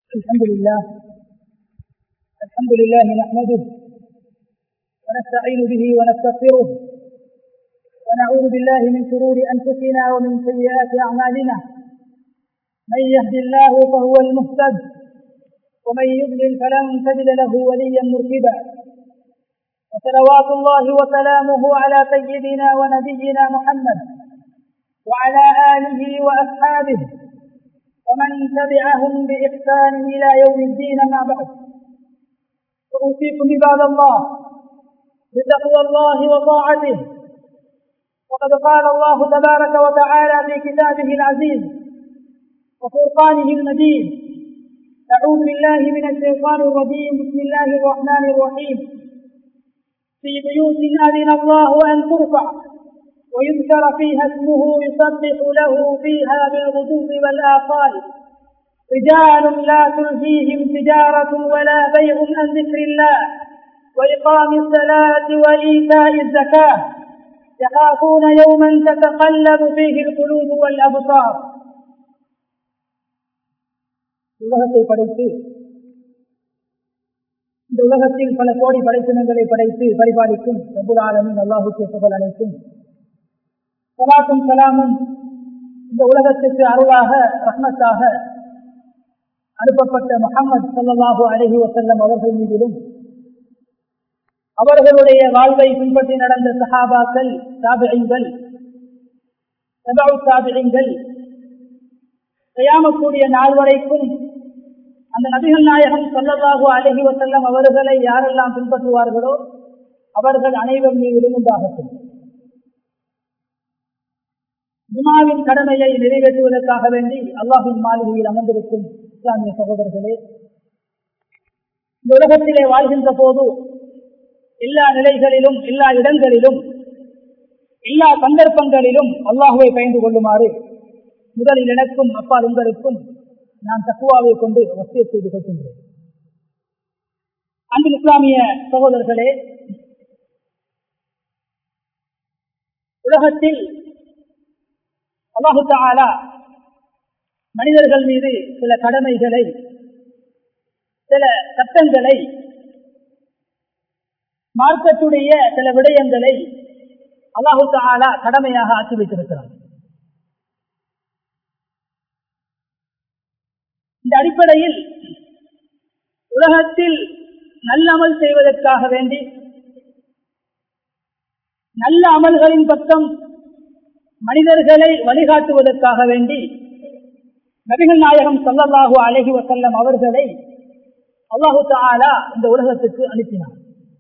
الحمد لله الحمد لله نحمده ونستعين به ونستغفره ونعوذ بالله من شرور أنفسنا ومن سيئات أعمالنا من يهد الله فهو المهتد ومن يضلل فلن تجد له وليا مرشدا وصلوات الله وسلامه على سيدنا ونبينا محمد وعلى آله وأصحابه ومن تبعهم بإحسان إلى يوم الدين ما بعد فأوصيكم عباد الله بتقوى الله وطاعته وقد قال الله تبارك وتعالى في كتابه العزيز وفرقانه المجيد أعوذ بالله من الشيطان الرجيم بسم الله الرحمن الرحيم في بيوت أذن الله أن ترفع ويذكر فيها اسمه يسبح له فيها بالغدو والآصال رجال لا تلهيهم تجارة ولا بيع عن ذكر الله وإقام الصلاة وإيتاء الزكاة يخافون يوما تتقلب فيه القلوب والأبصار உலகத்தை படைத்து இந்த உலகத்தில் பல கோடி படைப்பினங்களை படைத்து பரிபாலிக்கும் ரபுல் ஆலமின் அல்லாஹுக்கு புகழ் அனைத்தும் சலாத்தும் சலாமும் இந்த உலகத்திற்கு அருளாக ரஹ்மத்தாக அனுப்பப்பட்ட முகமது சல்லாஹூ அலஹி வசல்லம் அவர்கள் மீதிலும் அவர்களுடைய வாழ்வை பின்பற்றி நடந்த சஹாபாக்கள் சாபிகள் சாபிகள் செய்யாமக்கூடிய நாள் வரைக்கும் அந்த நபிகள் நாயகம் சொல்லலாகு அழகி வசல்லம் அவர்களை யாரெல்லாம் பின்பற்றுவார்களோ அவர்கள் அனைவர் மீதிலும் உண்டாகட்டும் ஜுமாவின் கடமையை நிறைவேற்றுவதற்காக வேண்டி அல்லாஹின் மாளிகையில் அமர்ந்திருக்கும் இஸ்லாமிய சகோதரர்களே இந்த உலகத்திலே வாழ்கின்ற போது எல்லா நிலைகளிலும் எல்லா இடங்களிலும் எல்லா சந்தர்ப்பங்களிலும் அல்லாஹுவை பயந்து கொள்ளுமாறு முதலில் எனக்கும் அப்பால் உங்களுக்கும் நான் தக்குவாவை கொண்டு வசிய செய்து கொள்கின்றேன் அன்பு இஸ்லாமிய சகோதரர்களே உலகத்தில் அல்லாஹு தாலா மனிதர்கள் மீது சில கடமைகளை சில சட்டங்களை மார்க்கத்துடைய சில விடயங்களை அல்லாஹு தாலா கடமையாக ஆக்கி வைத்திருக்கிறார் இந்த அடிப்படையில் உலகத்தில் நல்லமல் செய்வதற்காக வேண்டி நல்ல அமல்களின் பக்கம் மனிதர்களை வழிகாட்டுவதற்காக வேண்டி நபிகள் நாயகம் சல்லல்லாஹு அலஹி வசல்லம் அவர்களை அல்லாஹு தாலா இந்த உலகத்துக்கு அனுப்பினார்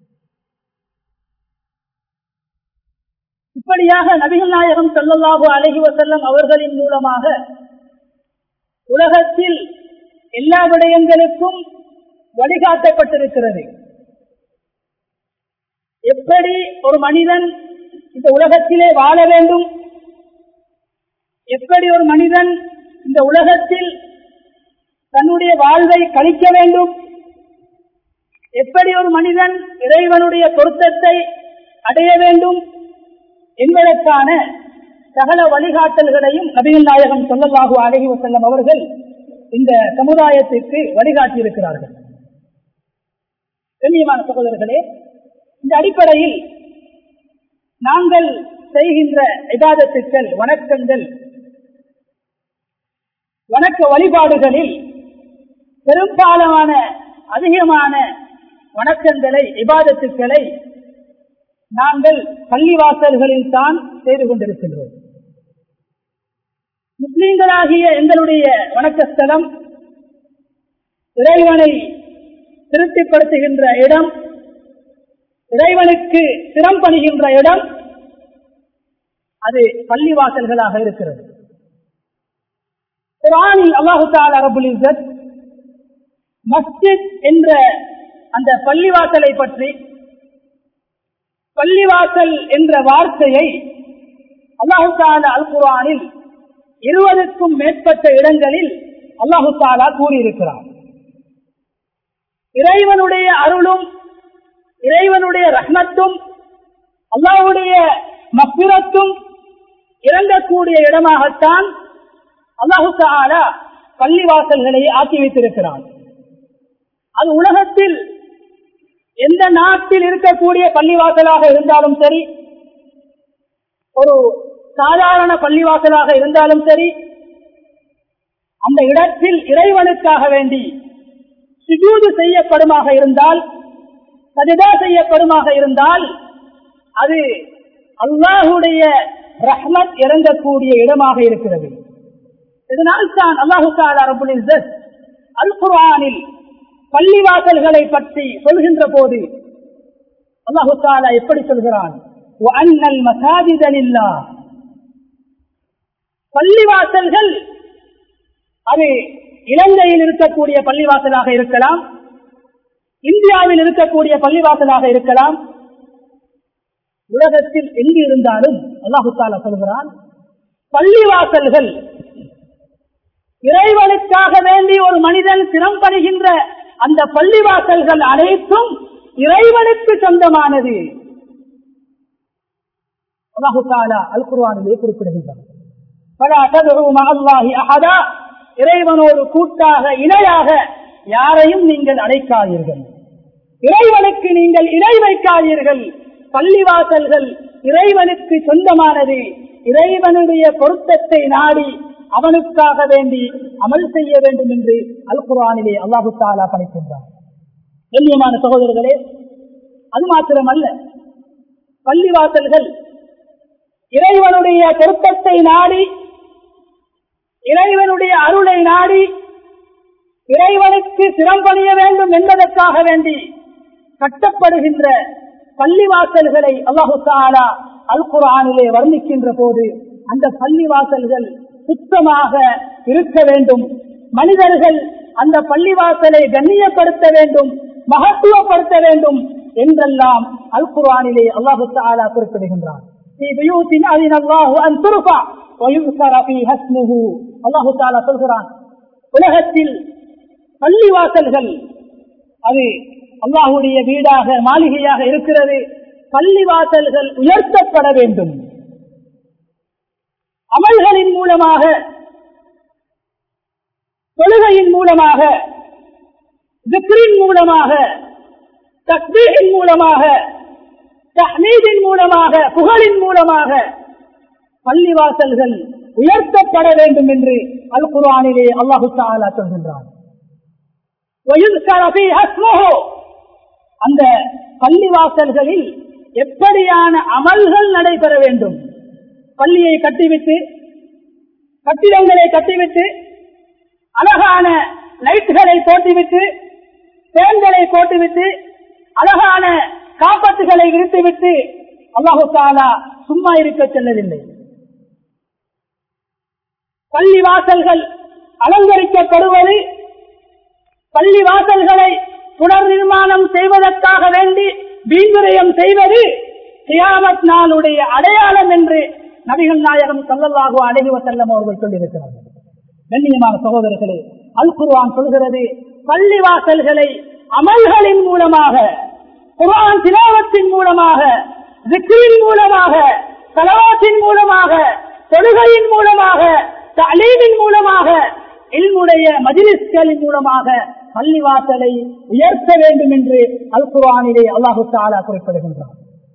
இப்படியாக நபிகள் நாயகம் சல்லல்லாஹு அலஹி வசல்லம் அவர்களின் மூலமாக உலகத்தில் எல்லா விடயங்களுக்கும் வழிகாட்டப்பட்டிருக்கிறது எப்படி ஒரு மனிதன் இந்த உலகத்திலே வாழ வேண்டும் எப்படி ஒரு மனிதன் இந்த உலகத்தில் தன்னுடைய வாழ்வை கழிக்க வேண்டும் எப்படி ஒரு மனிதன் இறைவனுடைய பொருத்தத்தை அடைய வேண்டும் என்பதற்கான சகல வழிகாட்டல்களையும் நபிகள் நாயகம் சொல்லலாகு அழகி வசல்லம் அவர்கள் இந்த சமுதாயத்திற்கு வழிகாட்டியிருக்கிறார்கள் கண்ணியமான சகோதரர்களே இந்த அடிப்படையில் நாங்கள் செய்கின்ற விவாதத்துக்கள் வணக்கங்கள் வணக்க வழிபாடுகளில் பெரும்பாலான அதிகமான வணக்கங்களை விவாதத்துக்களை நாங்கள் பள்ளிவாசல்களில் தான் செய்து கொண்டிருக்கின்றோம் முஸ்லீம்களாகிய எங்களுடைய வணக்கஸ்தலம் இறைவனை திருப்திப்படுத்துகின்ற இடம் இறைவனுக்கு திறம் பணிகின்ற இடம் அது பள்ளிவாசல்களாக இருக்கிறது குரானில் அல்லாஹு தாலா ரபுல் இசத் மஸ்ஜித் என்ற அந்த பள்ளிவாசலை பற்றி பள்ளிவாசல் என்ற வார்த்தையை அல்லாஹு தாலா அல் குரானில் இருபதுக்கும் மேற்பட்ட இடங்களில் அல்லாஹு தாலா கூறியிருக்கிறார் இறைவனுடைய அருளும் இறைவனுடைய ரஹ்மத்தும் அல்லாஹுடைய மப்பிரத்தும் இறங்கக்கூடிய இடமாகத்தான் அல்லாஹு தாலா பள்ளிவாசல்களை ஆக்கி வைத்திருக்கிறான் அது உலகத்தில் எந்த நாட்டில் இருக்கக்கூடிய பள்ளிவாசலாக இருந்தாலும் சரி ஒரு சாதாரண பள்ளிவாசலாக இருந்தாலும் சரி அந்த இடத்தில் இறைவனுக்காக வேண்டி சுஜூது செய்யப்படுமாக இருந்தால் சஜதா செய்யப்படுமாக இருந்தால் அது அல்லாஹுடைய ரஹ்மத் இறங்கக்கூடிய இடமாக இருக்கிறது இதனால் தான் அல்லாஹு அல் குர்ஆனில் பள்ளிவாசல்களை பற்றி சொல்கின்ற போது அல்லாஹு தாலா எப்படி சொல்கிறான் அண்ணல் மசாதிதலில்லா பள்ளிவாசல்கள் அது இலங்கையில் இருக்கக்கூடிய பள்ளிவாசலாக இருக்கலாம் இந்தியாவில் இருக்கக்கூடிய பள்ளிவாசலாக இருக்கலாம் உலகத்தில் எங்கு இருந்தாலும் அல்லாஹு தாலா சொல்கிறான் பள்ளிவாசல்கள் இறைவனுக்காக வேண்டி ஒரு மனிதன் சிரம்படுகின்ற அந்த பள்ளிவாசல்கள் அனைத்தும் இறைவனுக்கு சொந்தமானது அல்லாஹு தாலா அல் குர்வானிலே குறிப்பிடுகின்றார் இறைவனோடு கூட்டாக இணையாக யாரையும் நீங்கள் அழைக்காதீர்கள் இறைவனுக்கு நீங்கள் இணை வைக்காதீர்கள் பள்ளிவாசல்கள் இறைவனுக்கு சொந்தமானது இறைவனுடைய பொருத்தத்தை நாடி அவனுக்காக வேண்டி அமல் செய்ய வேண்டும் என்று அல் குரானிலே அல்லாஹு தாலா படைக்கின்றார் கண்ணியமான சகோதரர்களே அது மாத்திரமல்ல பள்ளிவாசல்கள் இறைவனுடைய பொருத்தத்தை நாடி இறைவனுடைய அருளை நாடி இறைவனுக்கு சிரம்பணிய வேண்டும் என்பதற்காக வேண்டி கட்டப்படுகின்ற பள்ளிவாசல்களை அல்லாஹு தாலா அல் குரானிலே வர்ணிக்கின்ற போது அந்த பள்ளிவாசல்கள் சுத்தமாக இருக்க வேண்டும் மனிதர்கள் அந்த பள்ளிவாசலை கண்ணியப்படுத்த வேண்டும் மகத்துவப்படுத்த வேண்டும் என்றெல்லாம் அல் குரானிலே அல்லாஹு தாலா குறிப்பிடுகின்றார் அல்லாஹு தாலா சொல்கிறான் உலகத்தில் பள்ளிவாசல்கள் அது அல்லாஹுடைய வீடாக மாளிகையாக இருக்கிறது பள்ளிவாசல்கள் உயர்த்தப்பட வேண்டும் அமல்களின் மூலமாக தொழுகையின் மூலமாக திக்ரின் மூலமாக தக்பீரின் மூலமாக தஹ்மீதின் மூலமாக புகழின் மூலமாக பள்ளிவாசல்கள் உயர்த்தப்பட வேண்டும் என்று அல் குரானிலே அல்லாஹு தாலா சொல்கின்றான் அந்த பள்ளிவாசல்களில் எப்படியான அமல்கள் நடைபெற வேண்டும் பள்ளியை கட்டிவிட்டு கட்டிடங்களை கட்டிவிட்டு அழகான லைட்டுகளை போட்டுவிட்டு பேன்களை போட்டுவிட்டு அழகான காப்பத்துகளை விரித்துவிட்டு அல்லாஹு தாலா சும்மா இருக்க செல்லவில்லை பள்ளி வாசல்கள் அலங்கரிக்கப்படுவது பள்ளி வாசல்களை புனர் நிர்மாணம் செய்வதற்காக வேண்டி வீண்விரயம் செய்வது கியாமத் நாளுடைய அடையாளம் என்று நபிகள் நாயகம் சல்லல்லாஹு அழகுவ செல்லம் அவர்கள் சொல்லியிருக்கிறார்கள் கண்ணியமான சகோதரர்களே அல் குர்வான் சொல்கிறது பள்ளி வாசல்களை அமல்களின் மூலமாக குர்ஆன் திலாவத்தின் மூலமாக விக்ரின் மூலமாக தலவாத்தின் மூலமாக தொழுகையின் மூலமாக தலீமின் மூலமாக இல்முடைய மஜிலிஸ்களின் மூலமாக பள்ளிவாசலை உயர்த்த வேண்டும் என்று அல் குர்ஆனிலே அல்லாஹு தாலா குறிப்பிடுகின்றார்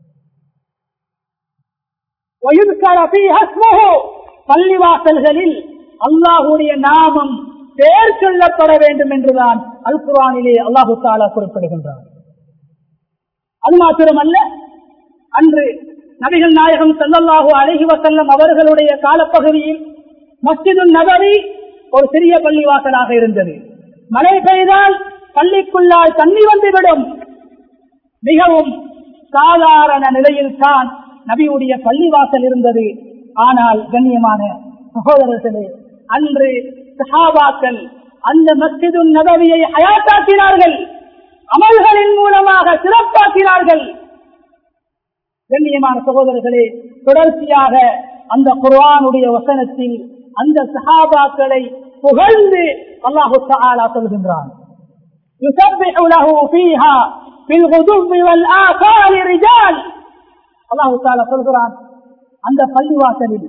பள்ளிவாசல்களில் அல்லாஹுடைய நாமம் பெயர் சொல்லப்பட வேண்டும் என்றுதான் அல் குரானிலே அல்லாஹு தாலா குறிப்பிடுகின்றார் அது மாத்திரமல்ல அன்று நபிகள் நாயகம் செல்லல்லாஹு அழகி வசல்லம் அவர்களுடைய காலப்பகுதியில் மஸ்ஜிது நபரி ஒரு சிறிய பள்ளிவாசலாக இருந்தது மழை பெய்தால் பள்ளிக்குள்ளால் தண்ணி வந்துவிடும் மிகவும் சாதாரண நிலையில் தான் நபியுடைய பள்ளிவாசல் இருந்தது ஆனால் கண்ணியமான சகோதரர்களே அன்று சஹாபாக்கள் அந்த மஸ்ஜிது நபவியை அயாத்தாக்கினார்கள் அமல்களின் மூலமாக சிறப்பாக்கினார்கள் கண்ணியமான சகோதரர்களே தொடர்ச்சியாக அந்த குர்ஆனுடைய வசனத்தில் அந்த சஹாபாக்களை புகழ்ந்து அல்லாஹு தஆலா சொல்கின்றான் يسبح له فيها بالغدو والآثار رجال அல்லாஹு தாலா சொல்கிறான் அந்த பள்ளிவாசலில்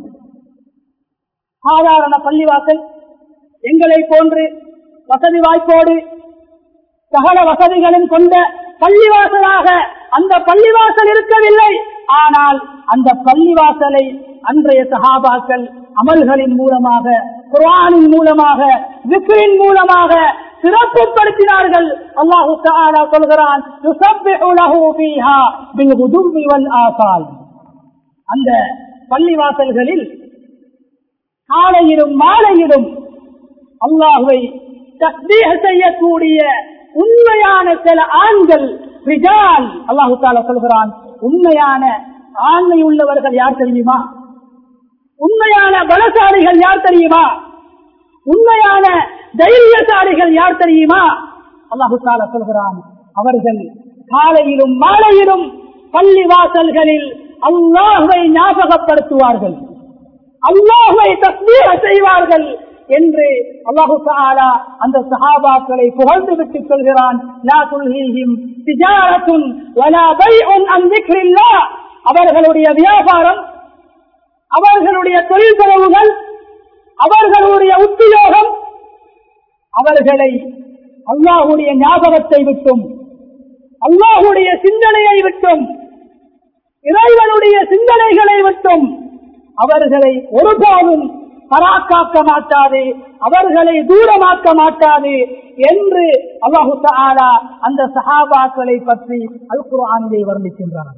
சாதாரண பள்ளிவாசல் எங்களை போன்று வசதி வாய்ப்போடு சகல வசதிகளும் கொண்ட பள்ளிவாசலாக அந்த பள்ளிவாசல் இருக்கவில்லை ஆனால் அந்த பள்ளிவாசலை அன்றைய சகாபாக்கள் அமல்களின் மூலமாக குர்ஆனின் மூலமாக விக்ரின் மூலமாக சிறப்புப்படுத்தினார்கள் அல்லாஹு தஆலா சொல்கிறான் யுஸப்பிஹு லஹு ஃபீஹா பில் குதுவி வல் ஆசால் அந்த பள்ளிவாசல்களில் காலையிலும் மாலையிலும் அல்லாஹுவை தஸ்பீஹ செய்யக்கூடிய உண்மையான சில ஆண்கள் ரிஜால் அல்லாஹு தாலா சொல்கிறான் உண்மையான ஆண்மை உள்ளவர்கள் யார் தெரியுமா உண்மையான பலசாலிகள் யார் தெரியுமா உண்மையான தைரியசாலிகள் யார் தெரியுமா அல்லாஹு தாலா சொல்கிறான் அவர்கள் காலையிலும் மாலையிலும் பள்ளி வாசல்களில் அல்லாஹுவை ஞாபகப்படுத்துவார்கள் அல்லாஹுவை தஸ்மீக செய்வார்கள் என்று அல்லாஹு தாலா அந்த சஹாபாக்களை புகழ்ந்து விட்டு சொல்கிறான் லா துல்ஹீஹிம் திஜாரத்துன் வலா பைஉன் அன் ذிக்ரில்லாஹ் அவர்களுடைய வியாபாரம் அவர்களுடைய தொழில் செலவுகள் அவர்களுடைய உத்தியோகம் அவர்களை அல்லாஹுடைய ஞாபகத்தை விட்டும் அல்லாஹுடைய சிந்தனையை விட்டும் இறைவனுடைய சிந்தனைகளை விட்டும் அவர்களை ஒருபோதும் பராக்காக்க மாட்டாது அவர்களை தூரமாக்க மாட்டாது என்று அல்லாஹு தாலா அந்த சஹாபாக்களை பற்றி அல் குர்ஆனிலே வர்ணிக்கின்றார்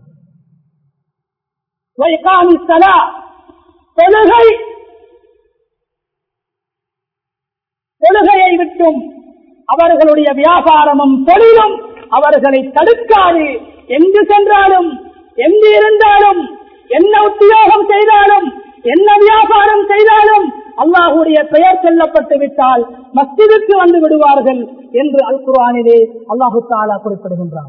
தொழுகை தொழுகையை விட்டும் அவர்களுடைய வியாபாரமும் தொழிலும் அவர்களை தடுக்காது எங்கு சென்றாலும் எங்கு இருந்தாலும் என்ன உத்தியோகம் செய்தாலும் என்ன வியாபாரம் செய்தாலும் அல்லாஹுடைய பெயர் சொல்லப்பட்டு விட்டால் மஸ்ஜிதுக்கு வந்து விடுவார்கள் என்று அல் குர்ஆனிலே அல்லாஹு தாலா குறிப்பிடுகின்றார்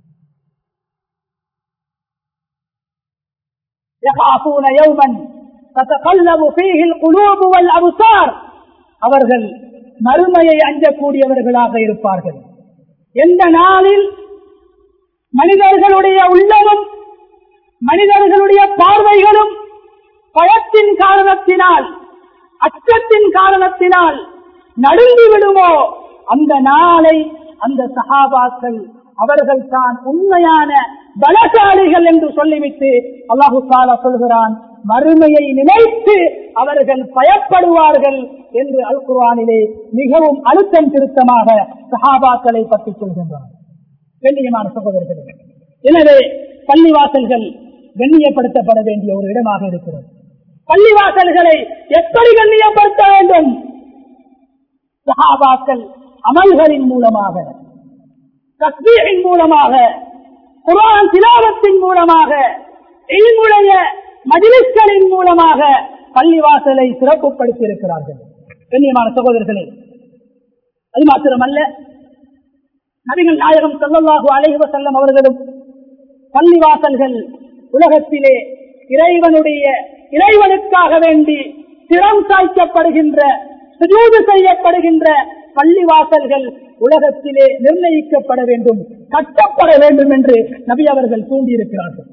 يخافون يوما تتقلب فيه القلوب والابصار அவர்கள் மறுமையை அஞ்சக்கூடியவர்களாக இருப்பார்கள் எந்த நாளில் மனிதர்களுடைய உள்ளமும் மனிதர்களுடைய பார்வைகளும் பயத்தின் காரணத்தினால் அச்சத்தின் காரணத்தினால் நடுங்கி விடுமோ அந்த நாளை அந்த சகாபாக்கள் அவர்கள் தான் உண்மையான பலசாலிகள் என்று சொல்லிவிட்டு அல்லாஹு தாலா சொல்கிறான் மறுமையை நினைத்து அவர்கள் பயப்படுவார்கள் என்று அல் குர்ஆனிலே மிகவும் அழுத்தம் திருத்தமாக சஹாபாக்களை பற்றி சொல்கின்றார் கண்ணியமான சகோதரர்களே எனவே பள்ளிவாசல்கள் கண்ணியப்படுத்தப்பட வேண்டிய ஒரு இடமாக இருக்கிறது பள்ளிவாசல்களை எப்படி கண்ணியப்படுத்த வேண்டும் சஹாபாக்கள் அமல்களின் மூலமாக தஸ்மீரின் மூலமாக குரான் திலாவத்தின் மூலமாக இல்முடைய மஜிலிஸ்களின் மூலமாக பள்ளிவாசலை சிறப்புப்படுத்தி இருக்கிறார்கள் கண்ணியமான சகோதரர்களே அது மாத்திரமல்ல நபிகள் நாயகம் செல்லல்லாஹு அலைஹி செல்லம் அவர்களும் பள்ளிவாசல்கள் உலகத்திலே இறைவனுடைய இறைவனுக்காக வேண்டி திறம் சாய்க்கப்படுகின்ற சுஜூது செய்யப்படுகின்ற பள்ளிவாசல்கள் உலகத்திலே நிர்ணயிக்கப்பட வேண்டும் கட்டப்பட வேண்டும் என்று நபி அவர்கள் தூண்டியிருக்கிறார்கள்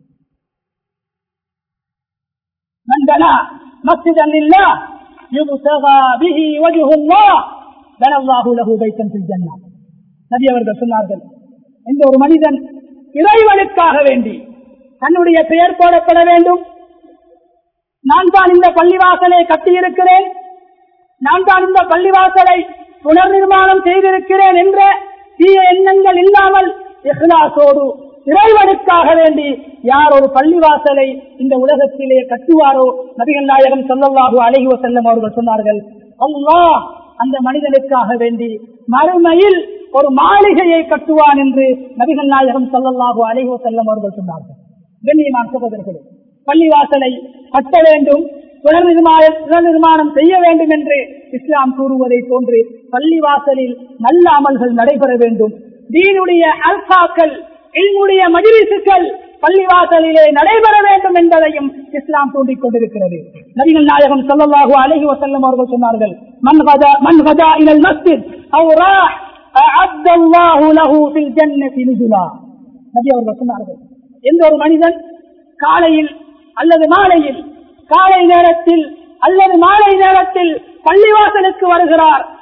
மந்தனா மஸ்ஜிதன் இல்லா யுபுதகா பிஹி வஜ்ஹுல்லாஹ் பனல்லாஹு லஹு பைத்தன் ஃபில் ஜன்னah நபி அவர்கள் சொன்னார்கள் இந்த ஒரு மனிதன் இறைவனுக்காக வேண்டி தன்னுடைய பெயர் போடப்பட வேண்டும் நான் தான் இந்த பள்ளிவாசலை கட்டியிருக்கிறேன் நான் தான் இந்த பள்ளிவாசலை புனர் நிர்மாணம் செய்திருக்கிறேன் என்ற தீய எண்ணங்கள் இல்லாமல் இஹ்லாசோடு இறைவனுக்காக வேண்டி யார் ஒரு பள்ளிவாசலை இந்த உலகத்திலே கட்டுவாரோ நபிகள் நாயகம் சொல்லல்லாஹு அழகி செல்லம் அவர்கள் சொன்னார்கள் அல்லாஹ் அந்த மனிதனுக்காக வேண்டி மறுமையில் ஒரு மாளிகையை கட்டுவான் என்று நபிகள் நாயகம் சொல்லல்லாஹு அழகி செல்லம் அவர்கள் சொன்னார்கள் கண்ணியமான சகோதரர்களே பள்ளிவாசலை கட்ட வேண்டும் புனர் நிர்மாணம் செய்ய வேண்டும் என்று இஸ்லாம் கூறுவதை போன்று பள்ளிவாசலில் நல்ல அமல்கள் நடைபெற வேண்டும் தீனுடைய அல்பாக்கள் இல்முடைய மஜிலிசுக்கள் பள்ளிவாசலிலே நடைபெற வேண்டும் என்பதையும் இஸ்லாம் தூண்டிக் கொண்டிருக்கிறது நபிகள் நாயகம் சொல்லல்லாஹு அலஹி வசல்லம் அவர்கள் சொன்னார்கள் மன் கதா மன் கதா இனல் மஸ்ஜித் அவு ராஹ் அஅத்த அல்லாஹு லஹு ஃபில் ஜன்னதி நுசுலா நபி அவர்கள் சொன்னார்கள் எந்த ஒரு மனிதன் காலையில் அல்லது மாலையில் காலை நேரத்தில் அல்லது மாலை நேரத்தில் பள்ளிவாசலுக்கு வருகிறார்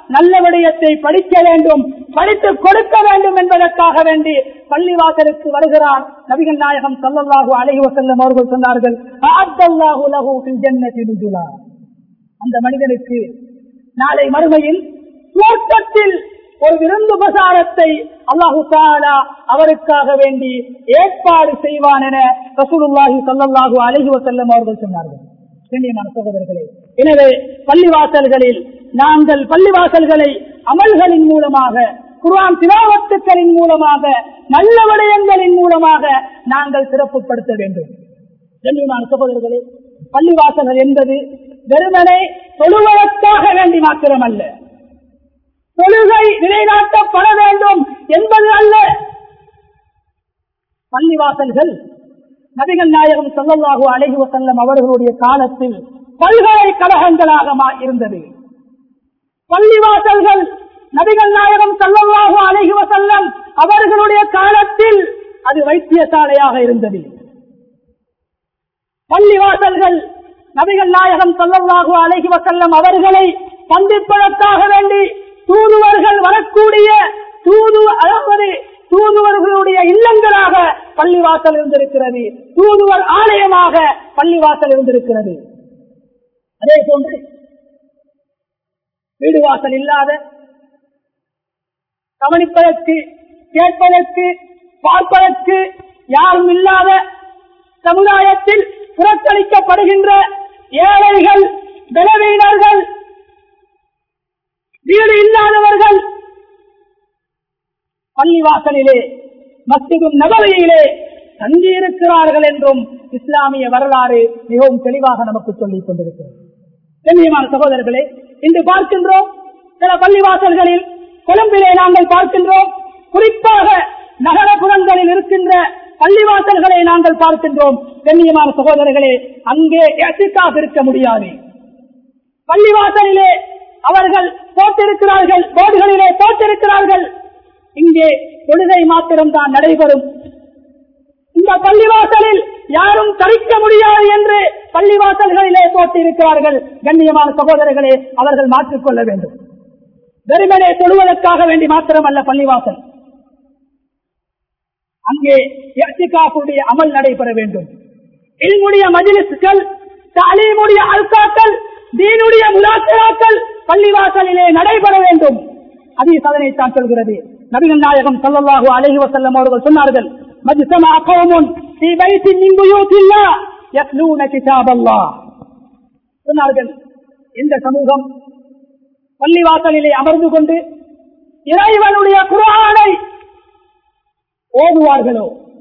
நல்ல விடயத்தை படிக்க வேண்டும் படித்து கொடுக்க வேண்டும் என்பதற்காக வேண்டி பள்ளிவாசலுக்கு வருகிறார் நபிகள் நாயகம் சல்லல்லாஹு அலைஹி வஸல்லம் அவர்கள் சொன்னார்கள் "அஅத்தல்லாஹு லஹு ஃபில் ஜன்னதி நுஜுலா." அந்த மனிதனுக்கு நாளை மறுமையில் தோட்டத்தில் ஒரு விருந்து பிரசாரத்தை அல்லாஹு தாலா அவருக்காக வேண்டி ஏற்பாடு செய்வான் என ரசூலுல்லாஹி ஸல்லல்லாஹு அலைஹி வஸல்லம் அவர்கள் சொன்னார்கள் கண்ணியமான சகோதரர்களே எனவே பள்ளிவாசல்களில் நாங்கள் பள்ளிவாசல்களை அமல்களின் மூலமாக குர்ஆன் திலாவத்துக்களின் மூலமாக நல்ல விடயங்களின் மூலமாக நாங்கள் சிறப்புப்படுத்த வேண்டும் கண்ணியமான சகோதரர்களே பள்ளிவாசல்கள் என்பது வெறுமனை தொழுவதற்காக வேண்டி மாத்திரமல்ல தொழுகை நிலைநாட்டப்பட வேண்டும் என்பது அல்ல பள்ளிவாசல்கள் நபிகள் நாயகம் ஸல்லல்லாஹு அலைஹி வஸல்லம் அவர்களுடைய காலத்தில் பல்கலைக்கழகங்களாக மா- இருந்தது பள்ளிவாசல்கள் நபிகள் நாயகம் ஸல்லல்லாஹு அலைஹி வஸல்லம் அவர்களுடைய காலத்தில் அது வைத்தியசாலையாக இருந்தது பள்ளிவாசல்கள் நபிகள் நாயகம் ஸல்லல்லாஹு அலைஹி வஸல்லம் அவர்களை சந்திப்பதற்காக வேண்டி தூதுவர்கள் வரக்கூடிய தூது அதாவது தூதுவர்களுடைய இல்லங்களாக பள்ளிவாசல் இருந்திருக்கிறது தூதுவர் ஆலயமாக பள்ளிவாசல் இருந்திருக்கிறது அதே போன்று வீடு வாசல் இல்லாத கவனிப்பதற்கு கேட்பதற்கு பார்ப்பதற்கு யாரும் இல்லாத சமுதாயத்தில் புறக்கணிக்கப்படுகின்ற ஏழைகள் பலவீனர்கள் வீடு இல்லாதவர்கள் பள்ளிவாசலிலே மஸ்ஜிதும் நபவையிலே தங்கியிருக்கிறார்கள் என்றும் இஸ்லாமிய வரலாறு மிகவும் தெளிவாக நமக்கு சொல்லிக் கொண்டிருக்கிறது கண்ணியமான சகோதரர்களே இன்று பார்க்கின்றோம் சில பள்ளிவாசல்களில் கொழும்பிலே நாங்கள் பார்க்கின்றோம் குறிப்பாக நகரப்புறங்களில் இருக்கின்ற பள்ளிவாசல்களை நாங்கள் பார்க்கின்றோம் கண்ணியமான சகோதரர்களே அங்கே எசிக்காக இருக்க முடியாது பள்ளிவாசலிலே அவர்கள் போட்டிருக்கிறார்கள் போர்டுகளிலே போட்டிருக்கிறார்கள் இங்கே தொழுகை மாத்திரம்தான் நடைபெறும் இந்த பள்ளிவாசலில் யாரும் தரிக்க முடியாது என்று பள்ளிவாசல்களிலே போட்டிருக்கிறார்கள் கண்ணியமான சகோதரர்களே அவர்கள் மாற்றிக்கொள்ள வேண்டும் வெறுமனே தொழுவதற்காக வேண்டி மாத்திரமல்ல பள்ளிவாசல் அங்கே இர்த்திகாஃபுடைய அமல் நடைபெற வேண்டும் இல்முடைய மஜிலிஸ்கள் தாலீமுடைய அல்காக்கள் தீனுடைய முலாக்கராக்கள் பள்ளிவாசலிலே நடைபெற வேண்டும் அதே சாதனை தான் சொல்கிறது நபிகள் நாயகம் ஸல்லல்லாஹு அலைஹி வஸல்லம் அவர்கள் சொன்னார்கள் மஜ்தமா கௌமுன் ஃபீ பைத்தின் மின் புயூத்தில்லாஹ் யத்லூன கிதாபல்லாஹ் சொன்னார்கள் இந்த சமூகம் பள்ளிவாசலிலே அமர்ந்து கொண்டு இறைவனுடைய குர்ஆனை ஓதுவார்களோ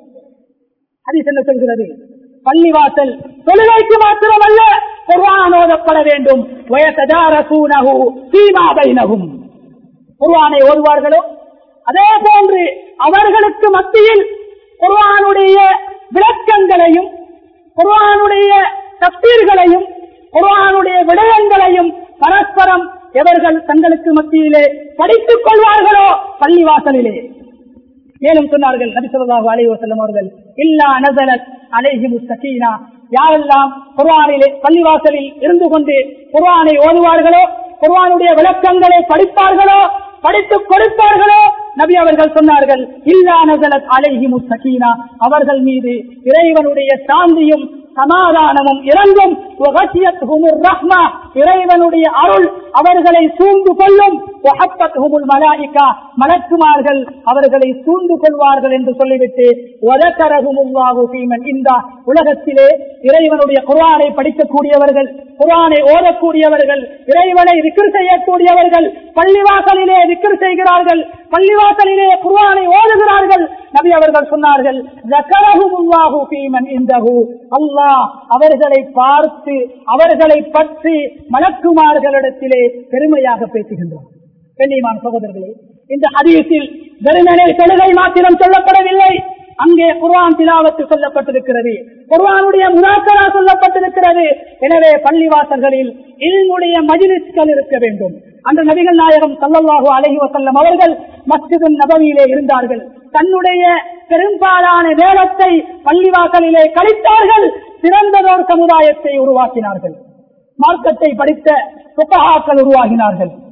அது என்ன சொல்கிறது பள்ளிவாசல் தொழுகைக்கு மாத்திரமல்ல குர்ஆன் ஓதப்பட வேண்டும் வயசதாரசூனஹு ஃபீமா பைனஹும் குர்ஆனை ஓதுவார்களோ அதே போன்று அவர்களுக்கு மத்தியில் குர்ஆனுடைய விளக்கங்களையும் குர்ஆனுடைய தப்தீர்களையும் குர்ஆனுடைய விடயங்களையும் பரஸ்பரம் எவர்கள் தங்களுக்கு மத்தியிலே படித்துக் கொள்வார்களோ பள்ளிவாசலிலே மேலும் சொன்னார்கள் நபி ஸல்லல்லாஹு அலைஹி வஸல்லம் அவர்கள் இல்லா நஸலத் அலைஹிமு ஸகீனா யாரெல்லாம் குர்ஆனிலே பள்ளிவாசலில் இருந்து கொண்டு குர்ஆனை ஓதுவார்களோ குர்ஆனுடைய விளக்கங்களை படிப்பார்களோ படித்துக் கொடுப்பார்களோ நபி அவர்கள் சொன்னார்கள் இல்லா நஸலத் அலைஹிமு ஸகீனா அவர்கள் மீது இறைவனுடைய சாந்தியும் சமாதானமும் இறங்கும் வகசியத்துஹுமுர் ரஹ்மா இறைவனுடைய அருள் அவர்களை சூழ்ந்து கொள்ளும் வஹப்பத்துஹுமுல் மலாயிகா மலக்குமார்கள் அவர்களை சூழ்ந்து கொள்வார்கள் என்று சொல்லிவிட்டு வதக்கரகுமுல்லாஹு ஃபீமன் இந்த உலகத்திலே இறைவனுடைய குர்ஆனை படிக்கக்கூடியவர்கள் குர்ஆனை ஓதக்கூடியவர்கள் இறைவனை விக்கிர் செய்யக்கூடியவர்கள் பள்ளிவாசலிலே விக்கிர் செய்கிறார்கள் பள்ளிவாசலிலே குர்ஆனை ஓதுகிறார்கள் நபி அவர்கள் சொன்னார்கள் ஜக்கரஹுமுல்லாஹு ஃபீமன் இந்தஹு அல்லாஹ் அவர்களை பார்த்து அவர்களை பற்றி மலக்குமார்களிடத்திலே பெருமையாக பேசுகின்றார் கண்ணியமான சகோதரர்களே இந்த ஹதீஸில் வெறுமனே தொழுகை மாத்திரம் சொல்லப்படவில்லை அங்கே குர்ஆன் திலாவத்து சொல்லப்பட்டிருக்கிறது குர்ஆனுடைய முனாக்கரா சொல்லப்பட்டிருக்கிறது எனவே பள்ளிவாசல்களில் இல்முடைய மஜிலிஸ்கள் இருக்க வேண்டும் அந்த நபிகள் நாயகம் சல்லல்லாஹு அலைஹி வஸல்லம் அவர்கள் மஸ்ஜிது நபவியிலே இருந்தார்கள் தன்னுடைய பெரும்பாலான நேரத்தை பள்ளிவாசலிலே கழித்தார்கள் சிறந்ததோர் சமுதாயத்தை உருவாக்கினார்கள் மார்க்கத்தை படித்த புத்தகாக்கள் உருவாகினார்கள்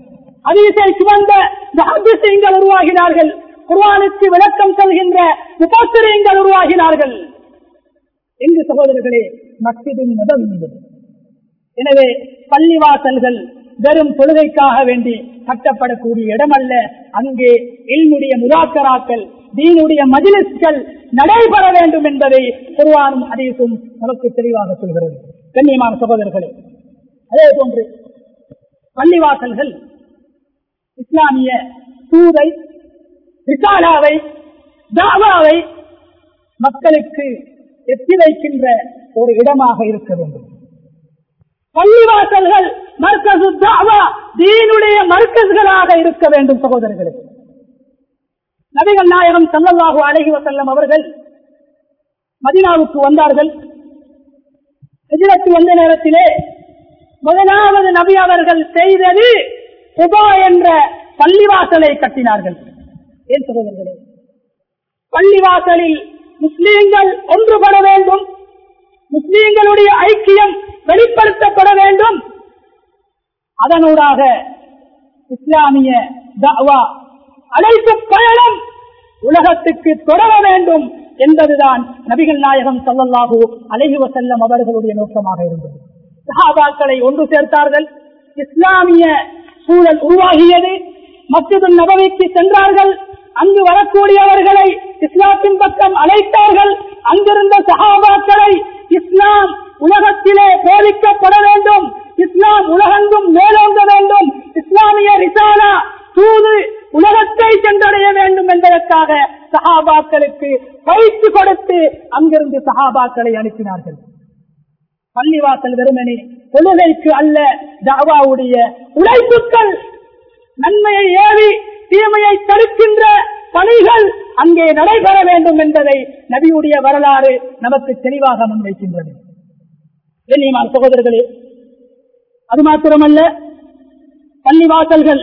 அதிசை சுமந்த முஹத்திசீன்கள் உருவாகினார்கள் குர்ஆனுக்கு விளக்கம் சொல்கின்ற முபஸ்ஸிரீன்கள் உருவாகினார்கள் எங்கு சகோதரர்களே மஸ்ஜிதின் நபவியில் எனவே பள்ளிவாசல்கள் வெறும் தொழுகைக்காக வேண்டி கட்டப்படக்கூடிய இடமல்ல அங்கே இல்முடைய முதாக்கராக்கள் தீனுடைய மஜிலிஸ்கள் நடைபெற வேண்டும் என்பதை குர்ஆனும் ஹதீஸும் நமக்கு தெளிவாக சொல்கிறது கண்ணியமான சகோதரர்களே அதே போன்று பள்ளிவாசல்கள் இஸ்லாமிய சூதை ரிசாலாவை தாவாவை மக்களுக்கு எத்தி வைக்கின்ற ஒரு இடமாக இருக்க வேண்டும் பள்ளிவாசல்கள் மர்க்கசு தாவா தீனுடைய மர்க்கஸ்களாக இருக்க வேண்டும் சகோதரர்களே நபிகள் நாயகம் சல்லல்லாஹு அலைஹி வஸல்லம் அவர்கள் மதினாவுக்கு வந்தார்கள் ஹிஜ்ரத்து வந்த நேரத்திலே முதலாவது நபி அவர்கள் செய்தது குபா என்ற பள்ளிவாசலை கட்டினார்கள் ஏன் சகோதரர்களே பள்ளிவாசலில் முஸ்லீம்கள் ஒன்றுபட வேண்டும் முஸ்லீம்களுடைய ஐக்கியம் வெளிப்படுத்தப்பட வேண்டும் அதனூடாக இஸ்லாமிய தஅவா அழைப்பு பயணம் உலகத்துக்கு தொடர வேண்டும் என்பதுதான் நபிகள் நாயகம் ஸல்லல்லாஹு அலைஹி வஸல்லம் அவர்களுடைய நோக்கமாக இருந்தது சஹாபாக்களை ஒன்று சேர்த்தார்கள் இஸ்லாமிய சூழல் உருவாகியது மஸ்ஜிது நபவிக்கு சென்றார்கள் அங்கு வரக்கூடியவர்களை இஸ்லாத்தின் பக்கம் அழைத்தார்கள் அங்கிருந்த சஹாபாக்களை இஸ்லாம் உலகத்திலே போதிக்கப்பட வேண்டும் இஸ்லாம் உலகெங்கும் மேலோங்க வேண்டும் இஸ்லாமிய ரிசாலா தூது உலகத்தை சென்றடைய வேண்டும் என்பதற்காக சஹாபாக்களுக்கு பயிற்சி கொடுத்து அங்கிருந்து சஹாபாக்களை அனுப்பினார்கள் பள்ளிவாசல் வெறுமனே தொழுகைக்கு அல்ல தாவாவுடைய உழைப்புக்கள் நன்மையை ஏவி தீமையை தடுக்கின்ற பணிகள் அங்கே நடைபெற வேண்டும் என்பதை நபியுடைய வரலாறு நமக்கு தெளிவாக முன்வைக்கின்றது கண்ணியமான சகோதரர்களே அது மாத்திரமல்ல பள்ளிவாசல்கள்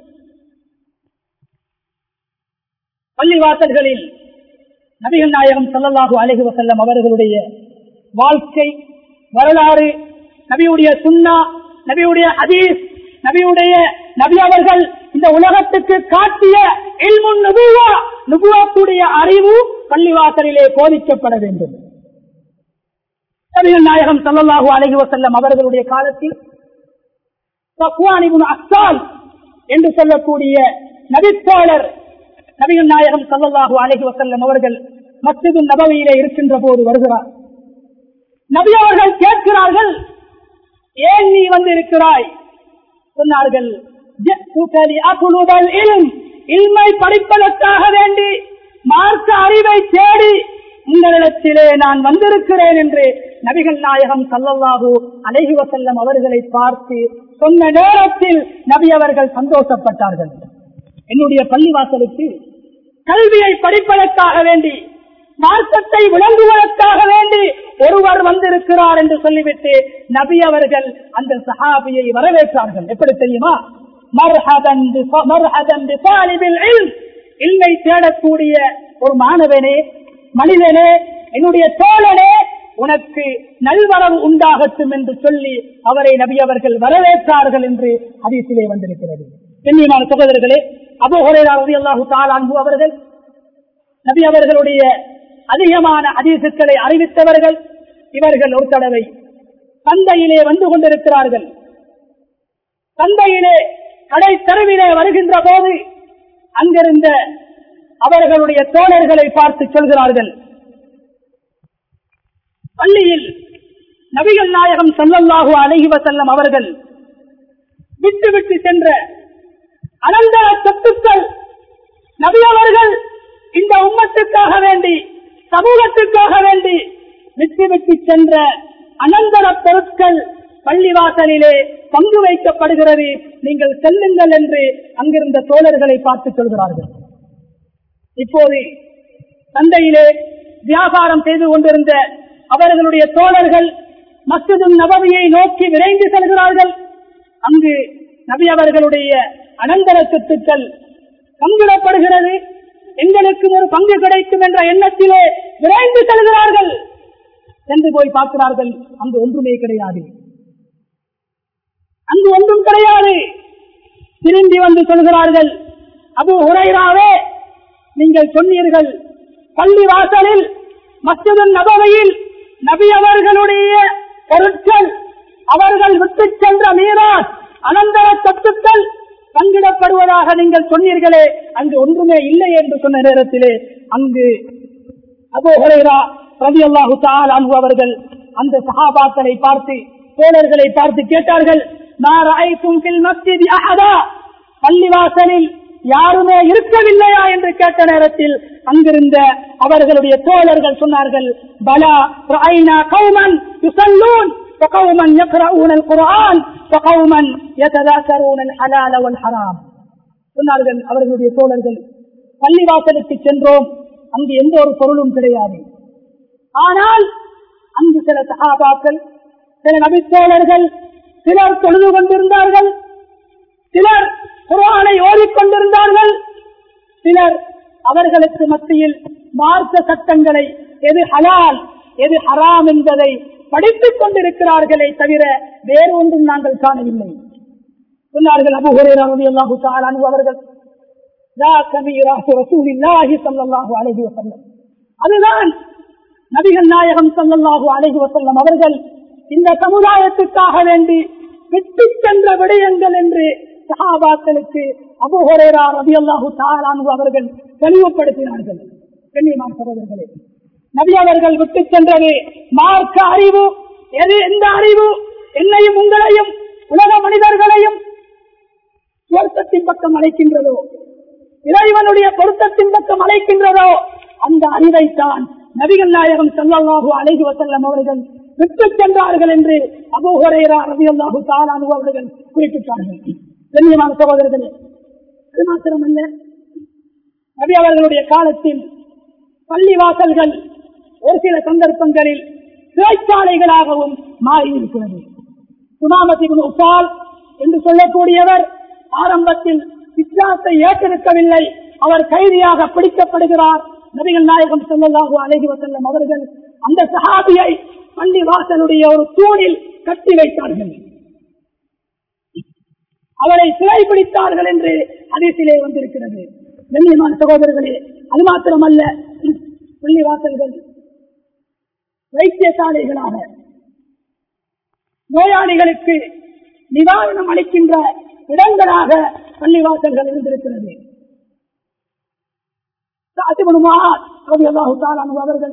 பள்ளிவாசல்களில் நபிகள் நாயகம் ஸல்லல்லாஹு அலைஹி வஸல்லம் அவர்களுடைய வாழ்க்கை வரலாறு நபியுடைய சுன்னா நபியுடைய ஹதீஸ் நபியுடைய நபி அவர்கள் இந்த உலகத்துக்கு காட்டிய இல்முன் நுபுவா நுபுவாத்துடைய அறிவு பள்ளிவாசலிலே போதிக்கப்பட வேண்டும் நபிகள் நாயகம் ஸல்லல்லாஹு அலைஹி வஸல்லம் அவர்களுடைய காலத்தில் சஃப்வான் இப்னு அஸ்ஸால் என்று சொல்லக்கூடிய நபித்தோழர் நபிகள் நாயகம் ஸல்லல்லாஹு அலைஹி வஸல்லம் அவர்கள் மஸ்ஜிது நபவியிலே இருக்கின்ற போது வருகிறார் நபி அவர்கள் கேட்கிறார்கள் ஏன் நீ வந்து இருக்கிறாய் சொன்னார்கள் "ஜிஅ்துக லிஅத்லுபல் இல்ம்." இல்மை படிப்பதற்காக வேண்டி மார்க்க அறிவை தேடி உங்களிடத்திலே நான் வந்திருக்கிறேன் என்று நபிகள் நாயகம் சல்லல்லாஹு அலைஹி வஸல்லம் அவர்களை பார்த்து சொன்ன நேரத்தில் நபி அவர்கள் சந்தோஷப்பட்டார்கள் என்னுடைய பள்ளிவாசலுக்கு கல்வியை படிப்பதற்காக வேண்டி மார்க்கத்தை விளங்குவதற்காக வேண்டி ஒருவர் வந்திருக்கிறார் என்று சொல்லிவிட்டு நபி அவர்கள் அந்த சஹாபியை வரவேற்றார்கள் எப்படி தெரியுமா மர்ஹபன் பி- மர்ஹபன் பி தாலிபில் இல்ம். இல்மை தேடக்கூடிய ஒரு மாணவனே மனிதனே என்னுடைய தோழனே உனக்கு நல்வரவு உண்டாகட்டும் என்று சொல்லி அவரை நபி அவர்கள் வரவேற்றார்கள் என்று ஹதீஸிலே வந்திருக்கிறது கண்ணியமான சகோதரர்களே அபு ஹுரைரா ரலியல்லாஹு தஆலா அன்ஹு அவர்கள் நபி அவர்களுடைய அதிகமான அதிசக்களை அறிவித்தவர்கள் இவர்கள் ஒரு தடவை சந்தையிலே வந்து கொண்டிருக்கிறார்கள் சந்தையிலே கடை தெருவிலே வருகின்ற போது அங்கிருந்த அவர்களுடைய தோழர்களை பார்த்து சொல்கிறார்கள் பள்ளியில் நபிகள் நாயகம் ஸல்லல்லாஹு அலைஹி வஸல்லம் அவர்கள் விட்டு விட்டு சென்ற அனந்த சொத்துக்கள் நபி அவர்கள் இந்த உம்மத்துக்காக வேண்டி சமூகத்துக்காக வேண்டி விட்டு விட்டு சென்ற அனந்தர பொருட்கள் பள்ளிவாசலிலே பங்கு வைக்கப்படுகிறது நீங்கள் செல்லுங்கள் என்று அங்கிருந்த தோழர்களை பார்த்து சொல்கிறார்கள் இப்போது சந்தையிலே வியாபாரம் செய்து கொண்டிருந்த அவர்களுடைய தோழர்கள் மஸ்ஜிது நபவியை நோக்கி விரைந்து செல்கிறார்கள் அங்கு நபி அவர்களுடைய அனந்தர சொத்துக்கள் பங்கிடப்படுகிறது எங்களுக்கு ஒரு பங்கு கிடைக்கும் என்ற எண்ணத்திலே விரைந்து செல்கிறார்கள் சென்று போய் பார்க்கிறார்கள் அங்கு ஒன்றுமே கிடையாது அங்கு ஒன்றும் கிடையாது திரும்பி வந்து சொல்கிறார்கள் அபு ஹுரைராவே நீங்கள் சொன்னீர்கள் பள்ளி வாசலில் மஸ்ஜிது நபவையில் நபி அவர்களுடைய பொருட்கள் அவர்கள் விட்டு சென்ற மீராஸ் அனந்தர சொத்துக்கள் பங்கிடப்படுவதாக நீங்கள் சொன்னீர்களே அங்கு ஒன்றுமே இல்லை என்று சொன்ன நேரத்திலே அங்கு அபு ஹுரைரா ரவி அல்லாஹு அன்பு அவர்கள் அந்த சஹாபாக்களை பார்த்து தோழர்களை பார்த்து கேட்டார்கள் நாராய்த்தும் மஸ்ஜித் அஹதா பள்ளிவாசலில் யாருமே இருக்கவில்லையா என்று கேட்ட நேரத்தில் அங்கிருந்த அவர்களுடைய தோழர்கள் சொன்னார்கள் பலா ரஐனா கௌமன் யுஸல்லூன் وقوما يقرؤون القرآن وقوما يتذاكرون الحلال والحرام சொன்னார்கள் அவர்களுடைய தோழர்கள் பள்ளிவாசலுக்கு சென்றோம் அங்கு எந்த ஒரு பொருளும் கிடையாது ஆனால் அங்கு சில சகாபாக்கள் சில நபித்தோழர்கள் சிலர் தொழுது கொண்டிருந்தார்கள் சிலர் குரானை ஓடிக்கொண்டிருந்தார்கள் சிலர் அவர்களுக்கு மத்தியில் மார்க்க சட்டங்களை எது ஹலால் எது ஹராம் என்பதை படித்துக் கொண்டிருக்கிறார்களே தவிர வேறு ஒன்றும் நாங்கள் காணவில்லை சொன்னார்கள் அபு ஹுரேரா ரலியல்லாஹு தஆலா அன்ஹு அவர்கள் ذاك ميراث رسول الله صلى الله عليه وسلم அதுதான் நபிகள் நாயகம் ஸல்லல்லாஹு அலைஹி வஸல்லம் அவர்கள் இந்த சமுதாயத்துக்காக வேண்டி விட்டு சென்ற விடயங்கள் என்று சஹாபாக்களுக்கு அபு ஹுரேரா ரலியல்லாஹு தஆலா அன்ஹு அவர்கள் தெளிவுபடுத்தினார்கள் கண்ணியமான சகோதரர்களே நபி அவர்கள் விட்டு சென்றது மார்க்க அறிவு எது எந்த அறிவு என்னையும் உங்களையும் உலக மனிதர்களையும் சுவர்க்கத்தின் பக்கம் அழைக்கின்றதோ இறைவனுடைய பொருத்தத்தின் பக்கம் அழைக்கின்றதோ அந்த அறிவைத்தான் நபிகள் நாயகம் செல்லல்லாஹு அழகி வசல்லம் அவர்கள் விட்டு சென்றார்கள் என்று அபோஹரேரா ரவியல்லாஹு தாலானு அவர்கள் குறிப்பிட்டார்கள் கண்ணியமான சகோதரர்களே அது மாத்திரமல்ல நபி அவர்களுடைய காலத்தில் பள்ளிவாசல்கள் ஒரு சில சந்தர்ப்பங்களில் சிறைச்சாலைகளாகவும் மாறியிருக்கிறது சுனாமத்தின் உப்பால் என்று சொல்லக்கூடியவர் ஆரம்பத்தில் இஸ்லாத்தை ஏற்றிருக்கவில்லை அவர் கைதியாக பிடிக்கப்படுகிறார் நபிகள் நாயகம் செல்லலாக அழகி வசல்லம் அவர்கள் அந்த சஹாபியை பள்ளி வாசலுடைய ஒரு தூணில் கட்டி வைத்தார்கள் அவரை சிறை பிடித்தார்கள் என்று அதிசிலே வந்திருக்கிறது கண்ணியமான சகோதரர்களே அது மாத்திரமல்ல பள்ளி வாசல்கள் வைத்தியசாலைகளாக நோயாளிகளுக்கு நிவாரணம் அளிக்கின்ற இடங்களாக பள்ளிவாசல்கள் இருந்திருக்கிறது அவர்கள்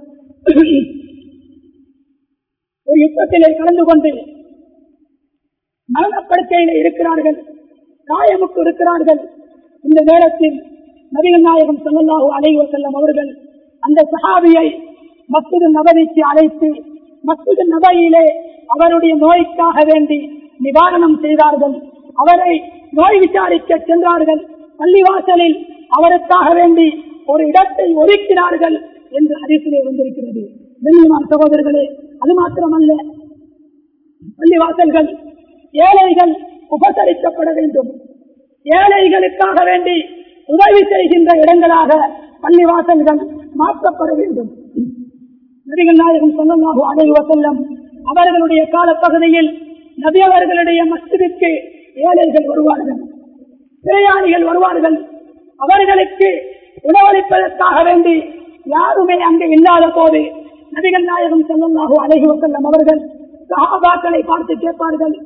ஒரு யுத்தத்திலே கலந்து கொண்டு மரணப்படுக்கையில் இருக்கிறார்கள் காயமுக்கு இருக்கிறார்கள் இந்த நேரத்தில் நபிகள் நாயகம் செல்லல்லாஹு அலைவ செல்லும் அவர்கள் அந்த சஹாபியை மஸ்ஜிது நபதிக்கு அழைத்து மஸ்ஜிது நபையிலே அவருடைய நோய்க்காக வேண்டி நிவாரணம் செய்தார்கள் அவரை நோய் விசாரிக்க சென்றார்கள் பள்ளிவாசலில் அவருக்காக வேண்டி ஒரு இடத்தை ஒதுக்கினார்கள் என்று அதிசிலே வந்திருக்கிறது கண்ணியமான சகோதரர்களே அது மாத்திரமல்ல பள்ளிவாசல்கள் ஏழைகள் உபசரிக்கப்பட வேண்டும் ஏழைகளுக்காக வேண்டி உதவி செய்கின்ற இடங்களாக பள்ளிவாசல்கள் மாற்றப்பட வேண்டும் நபிகள் நாயகம் சொல்லலாக அடைவ செல்லம் அவர்களுடைய காலப்பகுதியில் நபி அவர்களுடைய மஸ்ஜிதுக்கு ஏழைகள் வருவார்கள் பிரயாணிகள் வருவார்கள் அவர்களுக்கு உணவளிப்பதற்காக வேண்டி யாருமே அங்கு இல்லாத போது நபிகள் நாயகம் செல்லல்லாஹு அழகி வசல்லம் அவர்கள் சஹாபாக்களை பார்த்து கேட்பார்கள்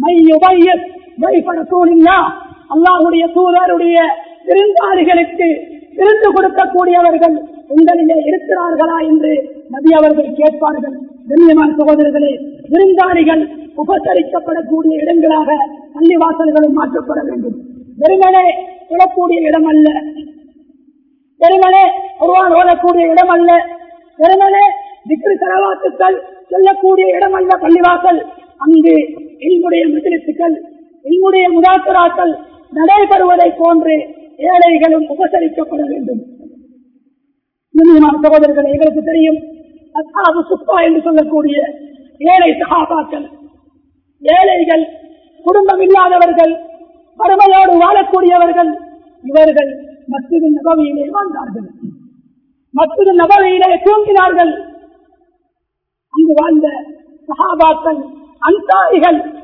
அல்லாஹுடைய தூதருடைய விருந்தாளிகளுக்கு விருந்து கொடுக்கக்கூடியவர்கள் உங்களிலே இருக்கிறார்களா என்று நபி அவர்கள் கேட்பார்கள் கண்ணியமான சகோதரர்களே விருந்தாளிகள் உபசரிக்கப்படக்கூடிய இடங்களாக பள்ளிவாசல்களும் மாற்றப்பட வேண்டும் வெறுமனே சொல்லக்கூடிய இடம் அல்ல வெறுமனே ஒருவான் ஓதக்கூடிய இடம் அல்ல வெறுமனே விக்ரு செலவாத்துக்கள் சொல்லக்கூடிய இடம் அல்ல பள்ளிவாசல் அங்கு எங்களுடைய மிதிலித்துக்கள் எங்களுடைய முதாக்கராக்கள் நடைபெறுவதை போன்று ஏழைகளும் உபசரிக்கப்பட வேண்டும் சகோதரர்கள் எங்களுக்கு தெரியும் அத்தாபு சுப்பா என்று சொல்லக்கூடிய ஏழை சகாபாக்கள் ஏழைகள் குடும்பம் இல்லாதவர்கள் வறுமையோடு வாழக்கூடியவர்கள் இவர்கள் மத்திய நபவியிலே வாழ்ந்தார்கள் மத்திய நபவியிலே தூங்கினார்கள் அங்கு வாழ்ந்த சகாபாக்கள் அன்சாரிகள்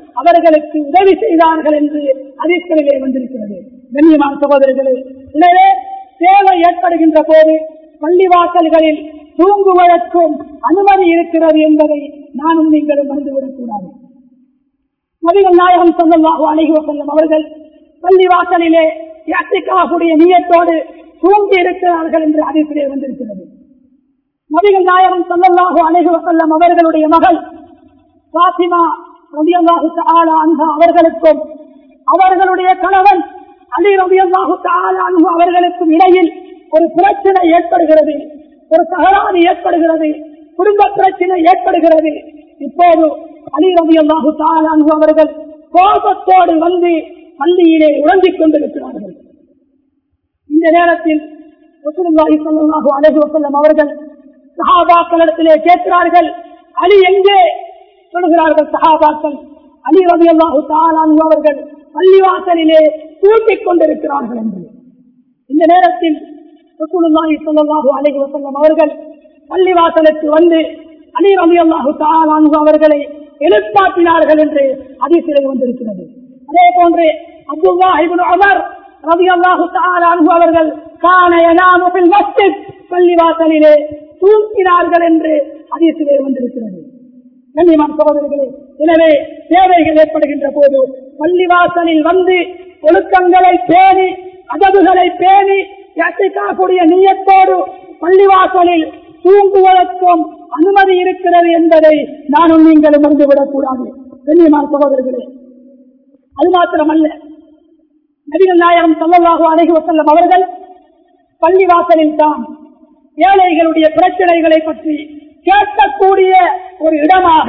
அவர்களுக்கு உதவி செய்தார்கள் என்று அதிர்களிலே வந்திருக்கிறது கண்ணியமான சகோதரர்களே எனவே தேவை ஏற்படுகின்ற போது பள்ளிவாசல்களில் தூங்குவதற்கும் அனுமதி இருக்கிறது என்பதை நானும் நீங்களும் மறந்துவிடக் கூடாது நபிகள் நாயகம் சொல்லமாக அழகி செல்லும் அவர்கள் பள்ளிவாசலிலே யாத்திக்காவுடைய நீயத்தோடு தூங்கி இருக்கிறார்கள் என்று அதிர்ச்சிலே வந்திருக்கிறது நபிகள் நாயகம் சொல்லல்லாஹு அழகி செல்லம் அவர்களுடைய மகள் பாத்திமா ரபியல்லாஹு தாலா அன்பா அவர்களுக்கும் அவர்களுடைய கணவன் அலி ரபியல்லாஹு தாலா அன்பா அவர்களுக்கும் இடையில் ஒரு பிரச்சனை ஏற்படுகிறது ஒரு தகராறு ஏற்படுகிறது குடும்ப பிரச்சனை ஏற்படுகிறது இப்போது அலி ரபியல்லாஹு தாலா அன்பு அவர்கள் கோபத்தோடு வந்து பள்ளியிலே உறங்கிக் கொண்டிருக்கிறார்கள் இந்த நேரத்தில் ரசூலுல்லாஹி ஸல்லல்லாஹு அலைஹி வஸல்லம் அவர்கள் சஹாபாக்களிடத்திலே கேட்கிறார்கள் அலி எங்கே சொல்கிறார்கள் சஹாபாக்கள் அலி ரலியல்லாஹு தஆலா அன்ஹு அவர்கள் பள்ளிவாசலிலே தூக்கிக் கொண்டிருக்கிறார்கள் என்று இந்த நேரத்தில் ரசூலுல்லாஹி ஸல்லல்லாஹு அலைஹி வஸல்லம் அவர்கள் பள்ளிவாசலுக்கு வந்து அலி ரலியல்லாஹு தஆலா அன்ஹு அவர்களை எழுப்பாட்டினார்கள் என்று ஹதீஸிலே வந்திருக்கிறது அதே போன்று அப்துல்லா இப்னு உமர் ரலியல்லாஹு தஆலா அன்ஹு அவர்கள் கான யனாமு ஃபில் மஸ்ஜித் பள்ளிவாசலிலே தூங்கினார்கள் என்று ஹதீஸிலே வந்திருக்கிறது கண்ணியமான சகோதரர்களே எனவே தேவைகள் ஏற்படுகின்ற போது பள்ளிவாசலில் வந்து ஒழுக்கங்களை பேணி அதவுகளை பேணி யாத்திக்காக்கூடிய நீயத்தோடு பள்ளிவாசலில் தூங்குவதற்கும் அனுமதி இருக்கிறது என்பதை நானும் நீங்களும் மறந்துவிடக் கூடாது கண்ணியமான சகோதரர்களே அது மாத்திரமல்ல நபிகள் நாயகம் சல்லல்லாஹு அலைஹி வஸல்லம் அவர்கள் பள்ளிவாசலில் தான் ஏழைகளுடைய பிரச்சனைகளை பற்றி கேட்கக்கூடிய ஒரு இடமாக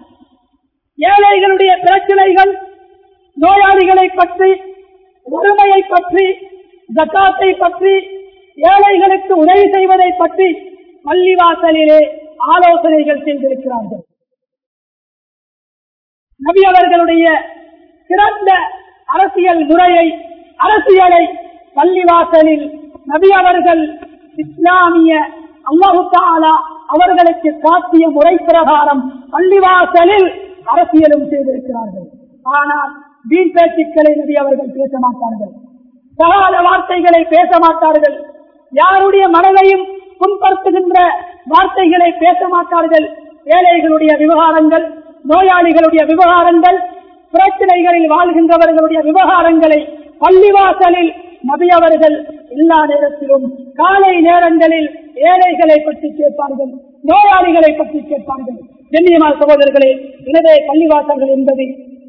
ஏழைகளுடைய பிரச்சனைகள் நோயாளிகளை பற்றி வறுமையை பற்றி ஜக்காத்தை பற்றி ஏழைகளுக்கு உதவி செய்வதை பற்றி பள்ளிவாசலிலே ஆலோசனைகள் செய்திருக்கிறார்கள் நபி அவர்களுடைய சிறந்த அரசியல் முறையை அரசியலை பள்ளிவாசலில் நபி அவர்கள் இஸ்லாமிய அல்லாஹு தாலா அவர்களுக்கு காட்டிய முறை பிரகாரம் பள்ளிவாசலில் அரசியலும் செய்திருக்கிறார்கள் ஆனால் வீண் பேச்சுக்களை நபி அவர்கள் பேச மாட்டார்கள் சகால வார்த்தைகளை பேச மாட்டார்கள் யாருடைய மனதையும் புண்படுத்துகின்ற வார்த்தைகளை பேச மாட்டார்கள் ஏழைகளுடைய விவகாரங்கள் நோயாளிகளுடைய விவகாரங்கள் பிரச்சனைகளில் வாழ்கின்றவர்களுடைய விவகாரங்களை பள்ளிவாசலில் நபி அவர்கள் எல்லா நேரத்திலும் காலை நேரங்களில் ஏழைகளை பற்றி கேட்பார்கள் நோயாளிகளை பற்றி கேட்பார்கள் கண்ணியமான சகோதரர்களே எனவே பள்ளிவாசல்கள் என்பது